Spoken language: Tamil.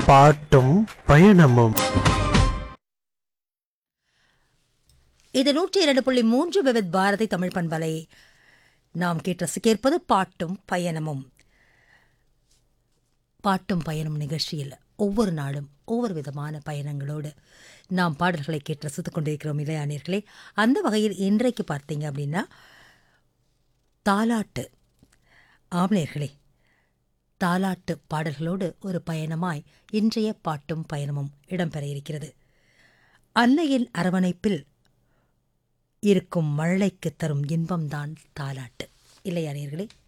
பாட்டும் பயணமும் இது நூற்றி இரண்டு புள்ளி மூன்று விவித் பாரதி தமிழ் பண்பலை நாம் கேட்டு ரசிக்கேற்பது பாட்டும் பயணமும் பாட்டும் பயணம் நிகழ்ச்சியில் ஒவ்வொரு நாளும் ஒவ்வொரு விதமான பயணங்களோடு நாம் பாடல்களை கேட்டு ரசித்துக் கொண்டிருக்கிறோம் இளையானியர்களே அந்த வகையில் இன்றைக்கு பார்த்தீங்க அப்படின்னா தாலாட்டு ஆம்லேயர்களே தாலாட்டு பாடல்களோடு ஒரு பயணமாய் இன்றைய பாட்டும் பயணமும் இடம்பெற இருக்கிறது அன்னையின் அரவணைப்பில் இருக்கும் மழலைக்கு தரும் இன்பம்தான் தாலாட்டு இல்லையா நேயர்களே